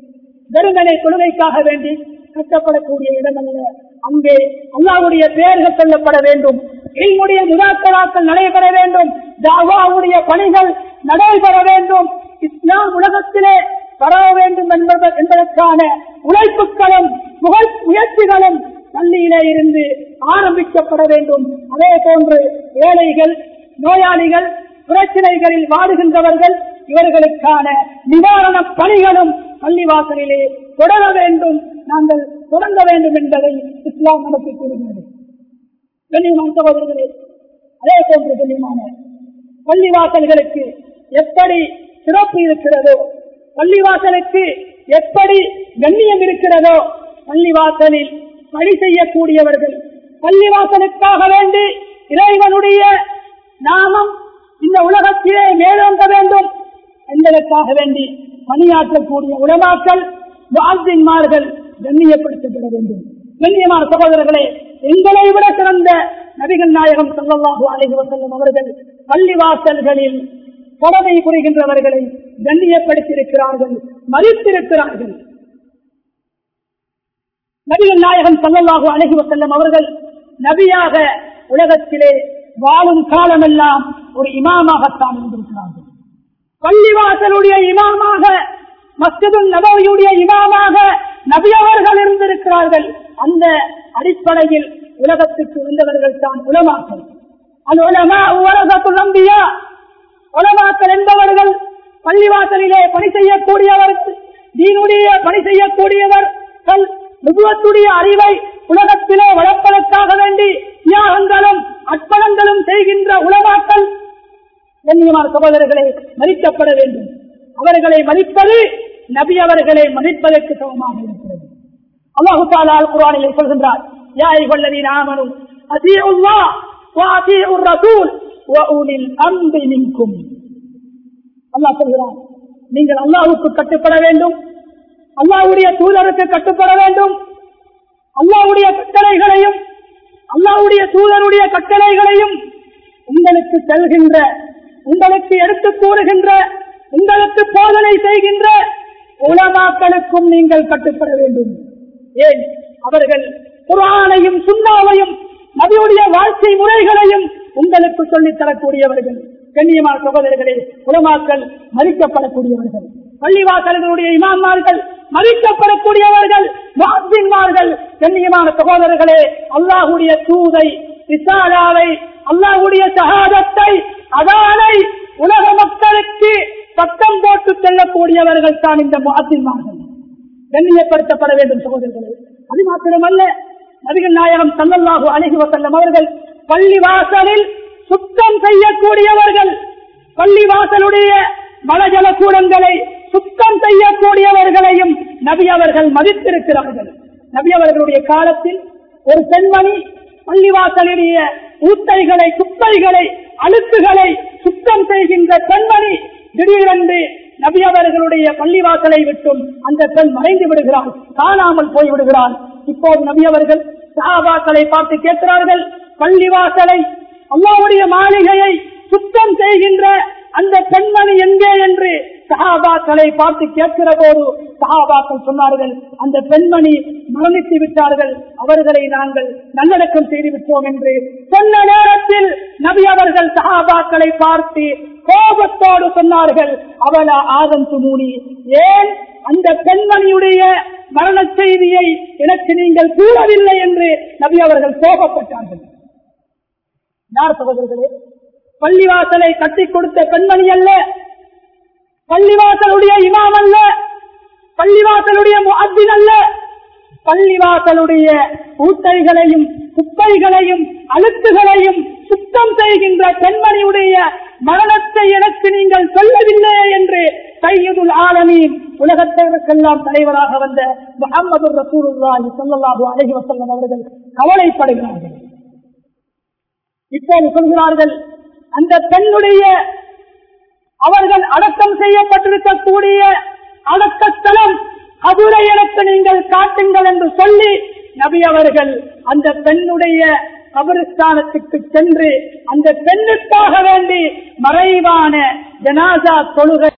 வெறுமனை தொழுகைக்காக வேண்டி கட்டப்படக்கூடிய இடமல்ல அங்கே அல்லாவுடைய பெயர்கள் சொல்லப்பட வேண்டும் என்னுடைய முதாக்களாக்கள் நடைபெற வேண்டும் தாவாவுடைய பணிகள் நடைபெற வேண்டும் இஸ்லாம் உலகத்திலே பரவ வேண்டும் என்பது என்பதற்கான உழைப்புகளும் முகழ் முயற்சிகளும் பள்ளியிலே இருந்து ஆரம்பிக்கப்பட வேண்டும் அதே போன்று ஏழைகள் நோயாளிகள் பிரச்சனைகளில் வாடுகின்றவர்கள் இவர்களுக்கான நிவாரண பணிகளும் பள்ளிவாசலிலே தொடர வேண்டும் நாங்கள் தொடங்க வேண்டும் என்பதை இஸ்லாம் நமக்கு கூறுகிறது கண்ணியமான சகோதரர்களே அதே போன்று கண்ணியமான பள்ளிவாசல்களுக்கு எப்படி சிறப்பு இருக்கிறதோ பள்ளிவாசலுக்கு எப்படி கண்ணியம் இருக்கிறதோ பள்ளிவாசலில் பணி செய்யக்கூடியவர்கள் பள்ளிவாசலுக்காக வேண்டி இறைவனுடைய நாமம் இந்த உலகத்திலே மேலோங்க வேண்டும் என்பதற்காக வேண்டி பணியாற்றக்கூடிய உலமாக்கள் வாழ்வின்மார்கள் கண்ணியப்படுத்தப்பட வேண்டும் கண்ணியமான சகோதரர்களே எங்களை விட சிறந்த நபிகள் நாயகம் சல்லல்லாஹு அலைஹி வஸல்லம் அவர்கள் பள்ளிவாசல்களில் கடமை புரிகின்றவர்களை கண்ணியப்படுத்தியிருக்கிறார்கள் மதித்திருக்கிறார்கள் நபிகள் நாயகம் சல்லல்லாஹு அலைஹி வஸல்லம் அவர்கள் நபியாக உலகத்திலே வாழும் காலமெல்லாம் ஒரு இமாமாகத்தான் இருந்திருக்கிறார்கள் பள்ளிவாசலுடைய இமாமாக மஸ்ஜிது நபவியுடைய இமாமாக நபி அவர்கள் இருந்திருக்கிறார்கள் அந்த அடிப்படையில் உலகத்துக்கு வந்தவர்கள் தான் உலமாக்கள் அது உலமா உலகத்து நம்பியா உலமாக்கள் என்பவர்கள் பள்ளிவாசலிலே பணி செய்யக்கூடியவர்கள் தீனுடைய பணி செய்யக்கூடியவர்கள் நுபுவத்துடைய அறிவை உலகத்திலே வளர்ப்பதற்காக வேண்டி தியாகங்களும் அற்புதங்களும் செய்கின்ற உலமாக்கள் கண்ணியமான சகோதரர்களை மதிக்கப்பட வேண்டும் அவர்களை மதிப்பது நபி அவர்களை மதிப்பதற்கு சமமாக இருக்கிறது அல்லாஹு தாலா அல் குர்ஆனிலே சொல்கின்றார் யா அய்யுஹல்லதீன ஆமனு அதீஉல்லாஹ் வ அதீஉர் ரசூல் வ உலில் அம்ரி மின்கும் அல்லாஹ் சொல்கிறான் நீங்கள் அல்லாஹ்வுக்கு கட்டுப்பட வேண்டும் அல்லாஹ்வுடைய தூதருக்கு கட்டுப்பட வேண்டும் அல்லாஹ்வுடைய கட்டளைகளையும் அல்லாஹ்வுடைய தூதருடைய கட்டளைகளையும் உங்களுக்கு செல்கின்ற உங்களுக்கு எடுத்துக் கூறுகின்ற உங்களுக்கு போதனை செய்கின்ற உலமாக்களுக்கும் நீங்கள் கட்டுப்பட வேண்டும் ஏன் அவர்கள் குரானையும் சுண்ணாவையும் நபியுடைய வாழ்க்கை முறைகளையும் உங்களுக்கு சொல்லித் தரக்கூடியவர்கள் கண்ணியமான சகோதரர்களே உலமாக்கள் மதிக்கப்படக்கூடியவர்கள் பள்ளிவாசல்களுடைய இமாம்மார்கள் மதிக்கப்படக்கூடியவர்கள் வாசின்மார்கள் கண்ணியமான சகோதரர்களே அல்லாஹுடைய தூதை விசாலாவை அல்லாஹுடைய சகாதத்தை அதானை உலக மக்களுக்கு சட்டம் போட்டு செல்லக்கூடியவர்கள் தான் இந்த முகத்தின்மார்கள் கண்ணியப்படுத்தப்பட வேண்டும் சகோதரர்களே அது மாத்திரமல்ல நபிகள் நாயகம் சல்லல்லாஹு அழகி வசல்லம் அவர்கள் பள்ளிவாசலில் சுத்தம் செய்யக்கூடியவர்கள் பள்ளிவாசலுடைய மலஜல கூடங்களை சுத்தம் செய்யக்கூடியவர்களையும் நபி அவர்கள் மதித்திருக்கிறார்கள் நபி அவர்களுடைய காலத்தில் ஒரு பெண்மணி பள்ளிவாசலுடைய ஊத்தைகளை குப்பைகளை அழுக்குகளை சுத்தம் செய்கின்ற பெண்மணி திடீரென்று நபி அவர்களுடைய பள்ளிவாசலை விட்டும் அந்த பெண் மறைந்து விடுகிறாள் காணாமல் போய் விடுகிறாள் இப்போது நபி அவர்கள் சஹாபாக்களை பார்த்து கேட்கிறார்கள் பள்ளிவாசலை அல்லாவுடைய மாளிகையை சுத்தம் செய்கின்ற அந்த பெண்மணி எங்கே என்று சஹாபாக்களை பார்த்து கேட்கிற போது சஹாபாக்கள் சொன்னார்கள் அந்த பெண்மணி மரணித்து விட்டார்கள் அவர்களை நாங்கள் நல்லடக்கம் செய்து விட்டோம் என்று சொன்ன நேரத்தில் நபி அவர்கள் சஹாபாக்களை பார்த்து கோபத்தோடு சொன்னார்கள் அவள ஆதம் துமூனி ஏன் அந்த பெண்மணியுடைய மரண செய்தியை எனக்கு நீங்கள் கூறவில்லை என்று நபி அவர்கள் கோபப்பட்டார்கள் யார் சகோதரர்களே பள்ளிவாசலை கட்டி கொடுத்த பெண்மணி அல்ல பள்ளிவாசலுடைய இமாம் அல்ல பள்ளிவாசலுடைய முஅத்தின் அல்ல பள்ளிவாசலுடைய ஊட்டைகளையும் குப்பைகளையும் அழுத்துகளையும் சுத்தம் செய்கின்ற பெண்மணியுடைய மரணத்தை எனக்கு நீங்கள் சொல்லவில்லை என்று சையதுல் ஆலமீன் உலகத்திற்கெல்லாம் தலைவராக வந்த முகமது ரசூலுல்லாஹி ஸல்லல்லாஹு அலைஹி வஸல்லம் அவர்கள் கவலைப்படுகிறார்கள் இப்போது சொல்கிறார்கள் அந்த பெண்ணுடைய அவர்கள் அடக்கம் செய்யப்பட்டிருக்கக்கூடிய அடக்க ஸ்தலம் அதுரை எனக்கு நீங்கள் காட்டுங்கள் என்று சொல்லி நபி அவர்கள் அந்த பெண்ணுடைய கபரிஸ்தானத்துக்கு சென்று அந்த பெண்ணுக்காக வேண்டி மறைவான ஜனாசா தொழுகை